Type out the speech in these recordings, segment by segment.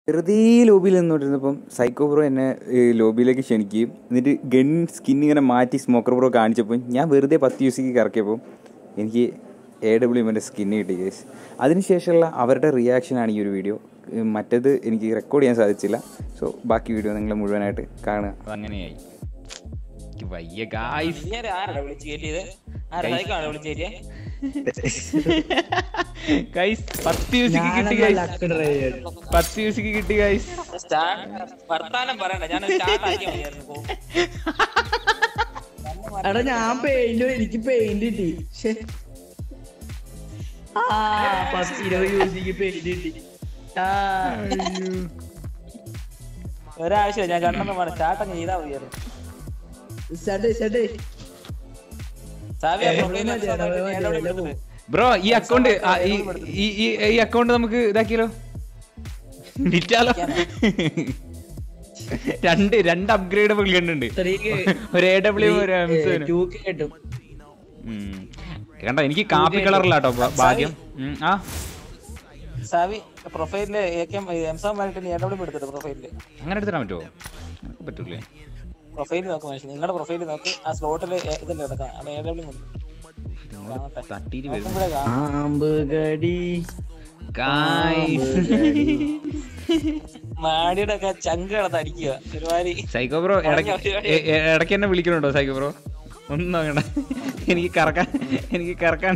വെറുതെ ലോബിയിൽ നിന്നോണ്ടിരുന്നപ്പം psycho bro എന്നെ ഈ ലോബിയിലേക്ക് ക്ഷണിക്കുകയും എന്നിട്ട് ഗൺ സ്കിൻ ഇങ്ങനെ മാറ്റി സ്മോക്കർ ബ്രോ കാണിച്ചപ്പോൾ ഞാൻ വെറുതെ പത്ത് യു സിക്ക് കറക്കിയപ്പോൾ എനിക്ക് എ ഡബ്ല്യു എമ്മിൻ്റെ സ്കിന്ന് കിട്ടി കേസ് അതിനുശേഷമുള്ള അവരുടെ റിയാക്ഷനാണ് ഈ ഒരു വീഡിയോ മറ്റേത് എനിക്ക് റെക്കോർഡ് ചെയ്യാൻ സാധിച്ചില്ല സോ ബാക്കി വീഡിയോ നിങ്ങൾ മുഴുവനായിട്ട് കാണുക അതങ്ങനെയായി എനിക്ക് വയ്യ ഗായ്സ് നീ ആരാ- ആരാടാ വിളിച്ച് കയറ്റിയത്? ആരാ സൈക്കോയാണോ വിളിച്ച് കയറ്റിയെ? ഗൈസ് പത്ത് യൂസിക്ക് കിട്ടി ഗൈസ് പത്ത് യൂസിക്ക് കിട്ടി ഗൈസ് സ്റ്റാർട്ട് വർത്താനം പറയണ്ട ഞാൻ സ്റ്റാർട്ട് ആക്കിയാ മതിയായിരുന്നു പോ. എടാ ഞാൻ പെയിന്റ് എനിക്ക് പെയിന്റ് കിട്ടി ശ്ശെ. ആ പത്ത് ഇരുപത് യൂസിക്ക് പെയിന്റ് കിട്ടി ആ ഒരാവശ്യമില്ല ഞാൻ രണ്ടെണ്ണം വേണം സ്റ്റാർട്ട് അങ്ങ് ചെയ്താൽ മതിയായിരുന്നു ഷട്ട് ഷട്ട് സാവി ആ ഏ, profile മതി, വെച്ച് മതി, ഞാൻ മതി, ഇവിടെ മതി. വിളിച്ചിട്ട്. ബ്രോ ഈ അക്കൗണ്ട് ഈ ഈ- ഈ അക്കൗണ്ട് നമുക്ക് ഇതാക്കിയാലോ വിറ്റാലോ രണ്ട് രണ്ട് അപ്ഗ്രേഡ് പുള്ളിയുണ്ട് ഒരു എ ഡബ്ല്യു ഒരു എം സെവനും ടൂ കിട്ടും ഉം. കണ്ടോ എനിക്ക് കാപ്പി കളറിലാട്ടോ ഭാഗ്യം ഉം, ആ സാവി പ്രൊഫൈലില് എംസാം ആയിട്ട് നീ എവിടെ എടുത്തിട്ട് പ്രൊഫൈലില് അങ്ങനെ എടുത്തിടാൻ പറ്റുമോ നമുക്ക് പറ്റൂലേ പ്രൊഫൈൽ നോക്ക് മനുഷ്യൻ നിങ്ങളുടെ പ്രൊഫൈൽ നോക്ക് ആ സ്ലോട്ടില് ഇതിന്റെ കിടക്കാം അവിടെ ഏതെങ്കിലും കാണട്ടെ തട്ടിയിട്ട് വരും നോക്കുമ്പോഴേ കാണാം ആമ്പ് കടി ഗായ്സ് മാടിയുടെ ഒക്കെ ചങ്ക് കിടന്ന് അടിക്കുക ഒരുമാതിരി സൈക്കോ ബ്രോ ഇടയ്ക്ക് എ- എ- ഇടയ്ക്ക് എന്നെ വിളിക്കണുണ്ടോ സൈക്കോ ബ്രോ ഒന്നും നോക്കണ്ട എനിക്ക് കറക്കാൻ എനിക്ക് കറക്കാൻ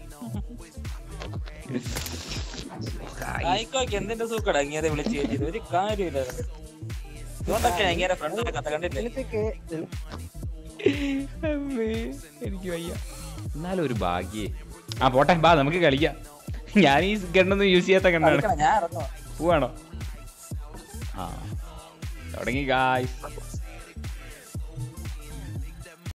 ആയിക്കോക്കെ എന്തിന്റെ സൂക്കടാ ഇങ്ങനെ വിളിച്ച് കയറ്റിയത് ഒരു കാര്യമില്ല ഇതുകൊണ്ടൊക്കെ ഇങ്ങനെ ഫ്രണ്ട് കഥ കണ്ടിട്ടില്ലേ അമ്മേ, എനിക്ക് വയ്യ എന്നാലും ഒരു ഭാഗ്യേ ആ പോട്ടെ ബാ നമുക്ക് കളിക്കാം ഞാൻ ഈ ഗണ്ണൊന്നും യൂസ് ചെയ്യാത്ത ഗണ്ണാണ് കളിക്കണം, ഞാൻ ഇറങ്ങുവാ പോവാണോ ആ തുടങ്ങി ഗായ്സ്